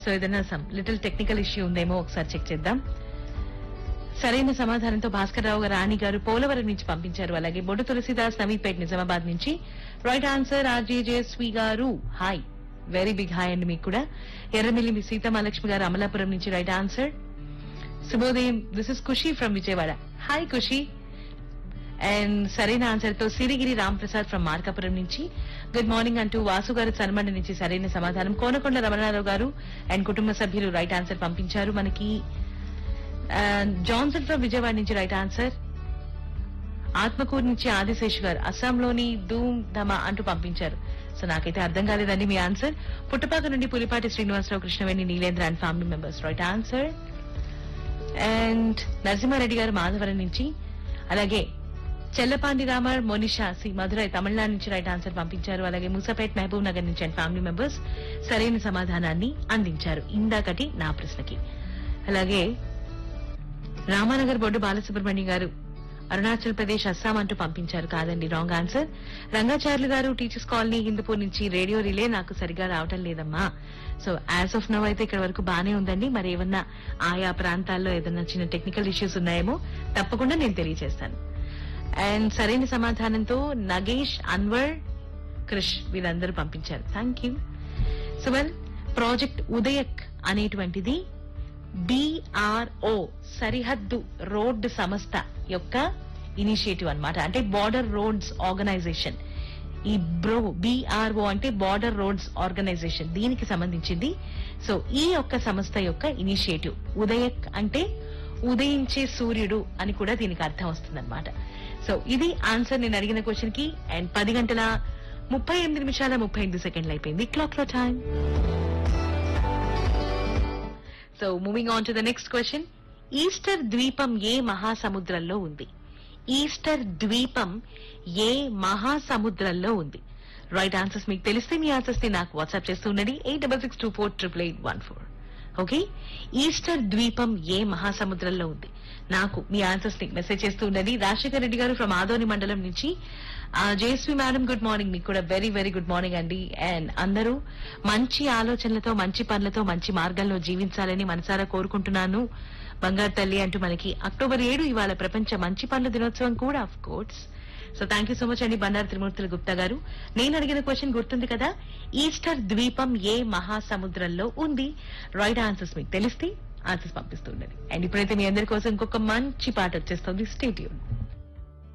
so ఏదైనా some little technical issue ఉందేమో ఒకసారి చెక్ చేద్దాం సరైన సమాధానంతో భాస్కర్ రావు గారు రాణి గారు పోలవరం నుంచి పంపించారు అలాగే బొడ్డు తులసిదాస్ నవీపేట్ నిజామాబాద్ నుంచి రైట్ ఆన్సర్ ఆర్జేజేఎస్వి గారు హాయ్ వెరీ బిగ్ హాయ్ అండి మీకు కూడా ఎర్రమిల్లి మీ సీతమాలక్ష్మి గారు అమలాపురం నుంచి రైట్ ఆన్సర్ శుభోదయం this is Khushi from Vijayawada hi Khushi and సరైన ఆన్సర్ తో సిరిగిరి రామ్ ప్రసాద్ ఫ్రమ్ మార్కాపురం నుంచి గుడ్ మార్నింగ్ అంటూ వాసు గారు చనమండ నుంచి సరైన సమాధానం కోనకొండ రమణారావు గారు అండ్ కుటుంబ సభ్యులు రైట్ ఆన్సర్ పంపించారు మనకి జాన్సన్ ఫ్రమ్ విజయవాడ నుంచి రైట్ ఆన్సర్ ఆత్మకూరు నుంచి ఆదిశేష్ గారు అస్సాంలోని ధూమ్ ధమా అంటూ పంపించారు సో నాకైతే అర్థం కాలేదండి మీ ఆన్సర్ పుట్టపాక నుండి Pulipati Srinivasarao Krishnaveni Neelendra and family members right answer and Narasimha Reddy గారు మాధవరం నుంచి అలాగే చెల్లపాండి రామర్ మోనిషా సి మధురై తమిళనాడు నుంచి రైట్ ఆన్సర్ పంపించారు అలాగే మూసపేట్ మహబూబ్ నగర్ నుంచి అండ్ ఫ్యామిలీ మెంబర్స్ సరైన సమాధానాన్ని అందించారు ఇందాకటి నా ప్రశ్నకి అలాగే రామానగర్ బొడ్డు బాలసుబ్రహ్మణ్యం గారు అరుణాచల్ ప్రదేశ్ అస్సాం అంటూ పంపించారు కాదండి రాంగ్ ఆన్సర్ రంగాచార్యులు గారు టీచర్స్ కాలనీ హిందూపూర్ నుంచి రేడియో రిలే నాకు సరిగా రావటం లేదమ్మా సో యాజ్ ఆఫ్ నవ్ అయితే ఇక్కడ వరకు బానే ఉందండి మరి ఏమన్నా ఆయా ప్రాంతాల్లో ఏదన్నా చిన్న టెక్నికల్ ఇష్యూస్ ఉన్నాయేమో తప్పకుండా నేను తెలియజేస్తాను అండ్ సరైన సమాధానంతో నగేష్ అన్వర్ క్రిష్ వీళ్ళందరూ పంపించారు thank you so well project ఉదయక్ అనేటువంటిది బిఆర్ఓ సరిహద్దు రోడ్డు సంస్థ యొక్క ఇనిషియేటివ్ అన్నమాట అంటే బార్డర్ రోడ్స్ ఆర్గనైజేషన్ ఈ బ్రో బిఆర్ఓ అంటే బార్డర్ రోడ్స్ ఆర్గనైజేషన్ దీనికి సంబంధించింది సో ఈ యొక్క సంస్థ యొక్క ఇనిషియేటివ్ ఉదయక్ అంటే ఉదయించే సూర్యుడు అని కూడా దీనికి అర్థం వస్తుందన్నమాట సో ఇది ఆన్సర్ నేను అడిగిన క్వశ్చన్ కి అండ్ పది గంటల ముప్పై ఎనిమిది నిమిషాల ముప్పై ఎనిమిది సెకండ్లు అయిపోయింది క్లాక్ లో time so moving on to the next question Easter ద్వీపం ఏ మహాసముద్రంలో ఉంది ఈస్టర్ ద్వీపం ఏ మహాసముద్రంలో ఉంది రైట్ ఆన్సర్స్ మీకు తెలిస్తే మీ ఆన్సర్స్ ని నాకు వాట్సాప్ చేస్తూ ఉండండి eight double six two four triple eight one four okay Easter ద్వీపం ఏ మహాసముద్రంలో ఉంది నాకు మీ ఆన్సర్స్ ని మెసేజ్ చేస్తూ ఉండండి రాజశేఖర్ రెడ్డి గారు ఫ్రమ్ ఆదోని మండలం నుంచి జయశ్రీ మేడం గుడ్ మార్నింగ్ మీకు కూడా వెరీ వెరీ గుడ్ మార్నింగ్ అండి అండ్ అందరూ మంచి ఆలోచనలతో మంచి పనులతో మంచి మార్గంలో జీవించాలని మనసారా కోరుకుంటున్నాను బంగారు తల్లి అంటూ మనకి అక్టోబర్ ఏడు ఇవాళ ప్రపంచ మంచి పనుల దినోత్సవం కూడా of course so thank you so much అండి బండారు త్రిమూర్తుల గుప్తా గారు నేను అడిగిన క్వశ్చన్ గుర్తుంది కదా ఈస్టర్ ద్వీపం ఏ మహాసముద్రంలో ఉంది రైట్ ఆన్సర్స్ మీకు తెలిస్తే ఆన్సర్స్ పంపిస్తూ ఉండండి అండ్ ఇప్పుడైతే మీ అందరి కోసం ఇంకొక మంచి పాట వచ్చేస్తుంది స్టేట్యూన్